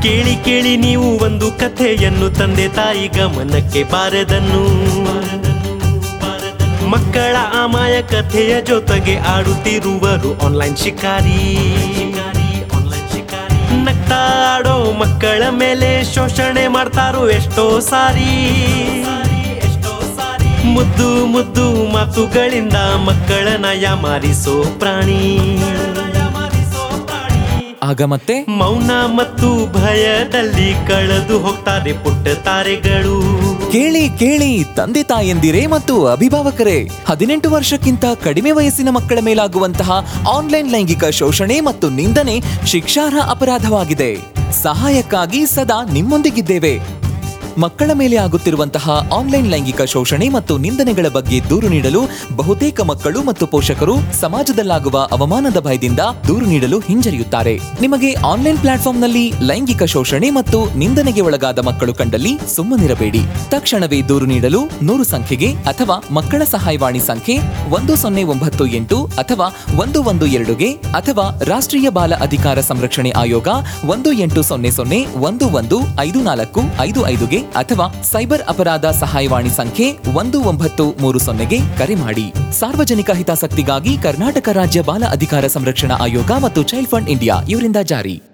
ಕೇಳಿ ಕೇಳಿ ನೀವು ಒಂದು ಕಥೆಯನ್ನು ತಂದೆ ತಾಯಿ ಗಮನಕ್ಕೆ ಬಾರದನ್ನು ಮಕ್ಕಳ ಅಮಾಯ ಕಥೆಯ ಜೊತೆಗೆ ಆಡುತ್ತಿರುವರು ಆನ್ಲೈನ್ ಶಿಕಾರಿ ನಗ್ತಾ ಆಡೋ ಮಕ್ಕಳ ಮೇಲೆ ಶೋಷಣೆ ಮಾಡ್ತಾರೋ ಎಷ್ಟೋ ಸಾರಿ ಮುದ್ದು ಮುದ್ದು ಮಾತುಗಳಿಂದ ಮಕ್ಕಳನ್ನ ಯಾಮಾರಿಸೋ ಪ್ರಾಣಿ ಆಗ ಮತ್ತೆ ಮೌನ ಮತ್ತು ಭಯದಲ್ಲಿ ಕಳೆದು ಹೋಗ್ತಾರೆ ಪುಟ್ಟ ತಾರೆಗಳು ಕೇಳಿ ಕೇಳಿ ತಂದೆ ತಾಯಂದಿರೇ ಮತ್ತು ಅಭಿಭಾವಕರೇ ಹದಿನೆಂಟು ವರ್ಷಕ್ಕಿಂತ ಕಡಿಮೆ ವಯಸ್ಸಿನ ಮಕ್ಕಳ ಮೇಲಾಗುವಂತಹ ಆನ್ಲೈನ್ ಲೈಂಗಿಕ ಶೋಷಣೆ ಮತ್ತು ನಿಂದನೆ ಶಿಕ್ಷಾರ್ಹ ಅಪರಾಧವಾಗಿದೆ ಸಹಾಯಕ್ಕಾಗಿ ಸದಾ ನಿಮ್ಮೊಂದಿಗಿದ್ದೇವೆ ಮಕ್ಕಳ ಮೇಲೆ ಆಗುತ್ತಿರುವಂತಹ ಆನ್ಲೈನ್ ಲೈಂಗಿಕ ಶೋಷಣೆ ಮತ್ತು ನಿಂದನೆಗಳ ಬಗ್ಗೆ ದೂರು ನೀಡಲು ಬಹುತೇಕ ಮಕ್ಕಳು ಮತ್ತು ಪೋಷಕರು ಸಮಾಜದಲ್ಲಾಗುವ ಅವಮಾನದ ಭಯದಿಂದ ದೂರು ನೀಡಲು ಹಿಂಜರಿಯುತ್ತಾರೆ ನಿಮಗೆ ಆನ್ಲೈನ್ ಪ್ಲಾಟ್ಫಾರ್ಮ್ನಲ್ಲಿ ಲೈಂಗಿಕ ಶೋಷಣೆ ಮತ್ತು ನಿಂದನೆಗೆ ಒಳಗಾದ ಮಕ್ಕಳು ಕಂಡಲ್ಲಿ ಸುಮ್ಮನಿರಬೇಡಿ ತಕ್ಷಣವೇ ದೂರು ನೀಡಲು ನೂರು ಸಂಖ್ಯೆಗೆ ಅಥವಾ ಮಕ್ಕಳ ಸಹಾಯವಾಣಿ ಸಂಖ್ಯೆ ಒಂದು ಸೊನ್ನೆ ಒಂಬತ್ತು ಎಂಟು ಅಥವಾ ಒಂದು ಒಂದು ಎರಡುಗೆ ಅಥವಾ ರಾಷ್ಟ್ರೀಯ ಬಾಲ ಅಧಿಕಾರ ಸಂರಕ್ಷಣೆ ಆಯೋಗ ಒಂದು ಎಂಟು ಸೊನ್ನೆ ಸೊನ್ನೆ ಒಂದು ಒಂದು ಐದು ನಾಲ್ಕು ಐದು ಐದುಗೆ ಅಥವಾ ಸೈಬರ್ ಅಪರಾಧ ಸಹಾಯವಾಣಿ ಸಂಖ್ಯೆ ಒಂದು ಒಂಬತ್ತು ಮೂರು ಸೊನ್ನೆಗೆ ಕರೆ ಮಾಡಿ ಸಾರ್ವಜನಿಕ ಹಿತಾಸಕ್ತಿಗಾಗಿ ಕರ್ನಾಟಕ ರಾಜ್ಯ ಬಾಲ ಅಧಿಕಾರ ಸಂರಕ್ಷಣಾ ಆಯೋಗ ಮತ್ತು ಚೈಲ್ಡ್ ಫಂಡ್ ಇಂಡಿಯಾ ಇವರಿಂದ ಜಾರಿ